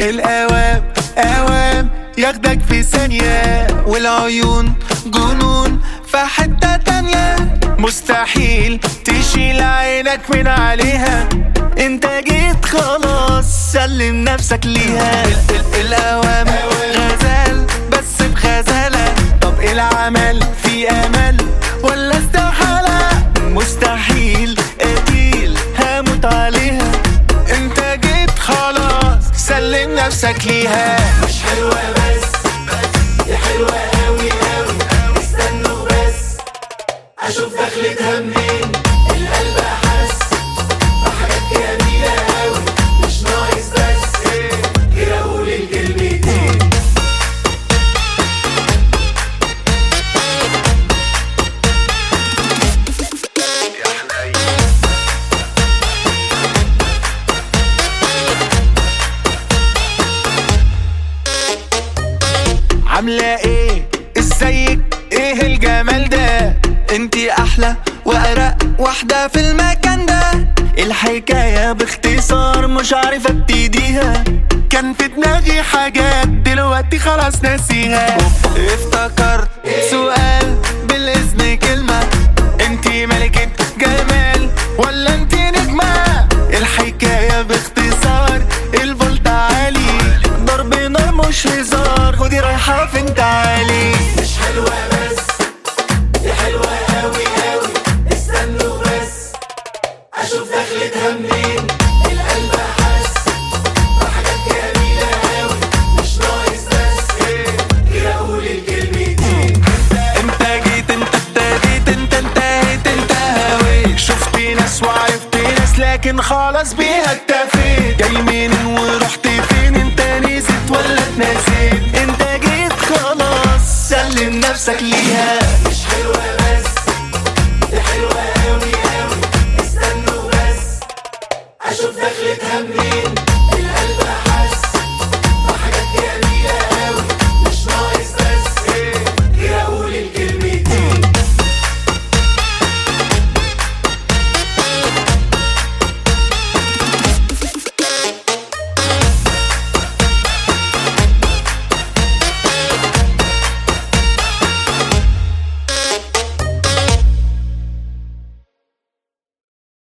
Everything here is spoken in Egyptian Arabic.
الأوام أوام ياخدك في ثانية والعيون جنون في حتة تانية مستحيل تشيل عينك من عليها انت جيت خلاص سلم نفسك ليها ال- ال- الأوام غزال بس بغزالة طب ايه العمل في امل ولا استحالة مستحيل قتيل هموت عليها انت جيت خلاص سلم نفسك ليها مش حلوة بس دي حلوة أوي أوي استنوا بس أشوف دخلتها منين القلب أحس بحاجات جميلة أوي مش ناقص بس غير أقول الكلمتين عاملة ايه ازيك ايه الجمال ده انتي احلى وارق واحدة في المكان ده الحكاية باختصار مش عارف ابتديها كان في دماغي حاجات دلوقتي خلاص ناسيها افتكرت سؤال بالاذن كلمة انتي ملكة جمال ولا انتي نجمة الحكاية باختصار الفولت عالي ضرب نار مش هزار خدي رايحة فين تعالي مش حلوة بس دي حلوة أوي أوي استنوا بس أشوف دخلتها منين القلب أحس بحاجات جميلة أوي مش ناقص بس غير أقول الكلمتين انت جيت انت ابتديت انت انتهيت انت هويت شفت ناس وعرفت ناس لكن خلاص بيها اكتفيت جاي منين ورحت فين انت نسيت ولا اتنسيت انت جيت خلاص سلم نفسك ليه